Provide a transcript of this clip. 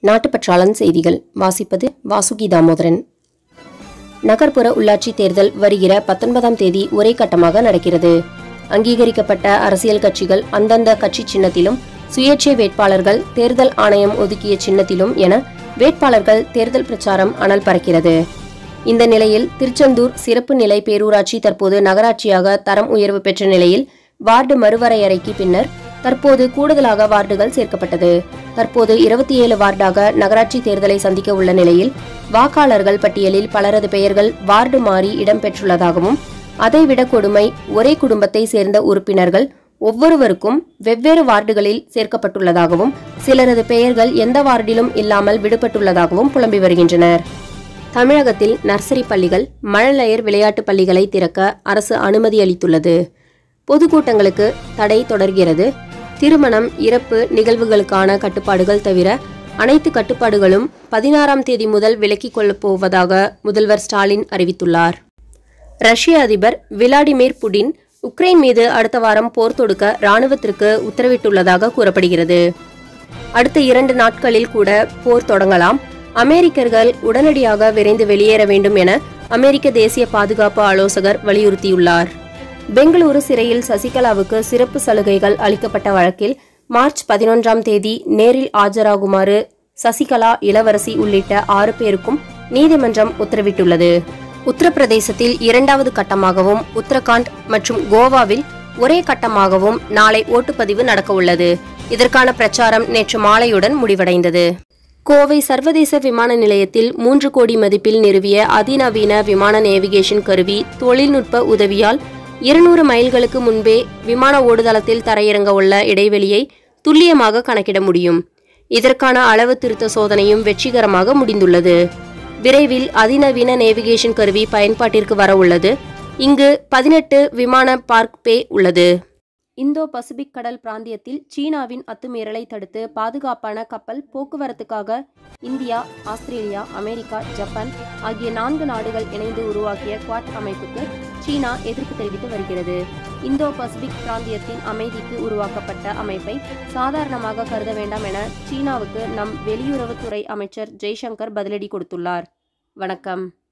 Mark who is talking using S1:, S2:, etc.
S1: நாட்டுப்பற்றாளன் செய்திகள் வாசிப்பது வாசுகி தாமோதரன் நகர்ப்புற உள்ளாட்சி தேர்தல் வருகிற பத்தொன்பதாம் தேதி ஒரே கட்டமாக நடக்கிறது அங்கீகரிக்கப்பட்ட அரசியல் கட்சிகள் அந்தந்த கட்சி சின்னத்திலும் சுயேட்சை வேட்பாளர்கள் தேர்தல் ஆணையம் ஒதுக்கிய சின்னத்திலும் என வேட்பாளர்கள் தேர்தல் பிரச்சாரம் அனல் பறக்கிறது இந்த நிலையில் திருச்செந்தூர் சிறப்பு நிலை பேரூராட்சி தற்போது நகராட்சியாக தரம் உயர்வு பெற்ற நிலையில் வார்டு மறுவரையறைக்கு பின்னர் தற்போது கூடுதலாக வார்டுகள் சேர்க்கப்பட்டது தற்போது இருபத்தி ஏழு வார்டாக நகராட்சி தேர்தலை சந்திக்க உள்ள நிலையில் வாக்காளர்கள் பட்டியலில் பலரது பெயர்கள் வார்டு மாறி இடம்பெற்றுள்ளதாகவும் அதைவிட கொடுமை ஒரே குடும்பத்தை சேர்ந்த உறுப்பினர்கள் ஒவ்வொருவருக்கும் வெவ்வேறு வார்டுகளில் சேர்க்கப்பட்டுள்ளதாகவும் சிலரது பெயர்கள் எந்த வார்டிலும் இல்லாமல் விடுபட்டுள்ளதாகவும் புலம்பி வருகின்றனர் தமிழகத்தில் நர்சரி பள்ளிகள் மழலையர் விளையாட்டுப் பள்ளிகளை திறக்க அரசு அனுமதி அளித்துள்ளது பொதுக்கூட்டங்களுக்கு தடை தொடர்கிறது திருமணம் இறப்பு நிகழ்வுகளுக்கான கட்டுப்பாடுகள் தவிர அனைத்து கட்டுப்பாடுகளும் பதினாறாம் தேதி முதல் விலக்கிக் கொள்ளப் போவதாக முதல்வர் ஸ்டாலின் அறிவித்துள்ளார் ரஷ்ய அதிபர் விளாடிமிர் புடின் உக்ரைன் மீது அடுத்த வாரம் போர் தொடுக்க ராணுவத்திற்கு உத்தரவிட்டுள்ளதாக கூறப்படுகிறது அடுத்த இரண்டு நாட்களில் கூட போர் தொடங்கலாம் அமெரிக்கர்கள் உடனடியாக விரைந்து வெளியேற வேண்டும் என அமெரிக்க தேசிய பாதுகாப்பு ஆலோசகர் வலியுறுத்தியுள்ளார் பெங்களூரு சிறையில் சசிகலாவுக்கு சிறப்பு சலுகைகள் அளிக்கப்பட்ட வழக்கில் மார்ச் பதினொன்றாம் தேதி நேரில் ஆஜராகுமாறு சசிகலா இளவரசி உள்ளிட்ட ஆறு பேருக்கும் நீதிமன்றம் உத்தரவிட்டுள்ளது உத்தரப்பிரதேசத்தில் இரண்டாவது கட்டமாகவும் உத்தரகாண்ட் மற்றும் கோவாவில் ஒரே கட்டமாகவும் நாளை ஓட்டுப்பதிவு நடக்கவுள்ளது இதற்கான பிரச்சாரம் நேற்று மாலையுடன் முடிவடைந்தது கோவை சர்வதேச விமான நிலையத்தில் மூன்று கோடி மதிப்பில் நிறுவிய அதிநவீன விமான நேவிகேஷன் கருவி தொழில்நுட்ப உதவியால் இருநூறு மைல்களுக்கு முன்பே விமான ஓடுதளத்தில் தரையிறங்க உள்ள இடைவெளியை துல்லியமாக கணக்கிட முடியும் இதற்கான அளவு திருத்த சோதனையும் வெற்றிகரமாக முடிந்துள்ளது விரைவில் அதிநவீன நேவிகேஷன் கருவி பயன்பாட்டிற்கு வர உள்ளது இங்கு பதினெட்டு விமான பார்க் பே உள்ளது இந்தோ பசிபிக் கடல் பிராந்தியத்தில் சீனாவின் அத்துமீறலை தடுத்து பாதுகாப்பான கப்பல் போக்குவரத்துக்காக இந்தியா ஆஸ்திரேலியா அமெரிக்கா ஜப்பான் ஆகிய நான்கு நாடுகள் இணைந்து உருவாக்கிய குவாட் அமைப்புக்கு சீனா எதிர்ப்பு தெரிவித்து வருகிறது இந்தோ பசிபிக் பிராந்தியத்தின் அமைதிக்கு உருவாக்கப்பட்ட அமைப்பை சாதாரணமாக கருத வேண்டாம் என சீனாவுக்கு நம் வெளியுறவுத்துறை அமைச்சர் ஜெய்சங்கர் பதிலடி கொடுத்துள்ளார் வணக்கம்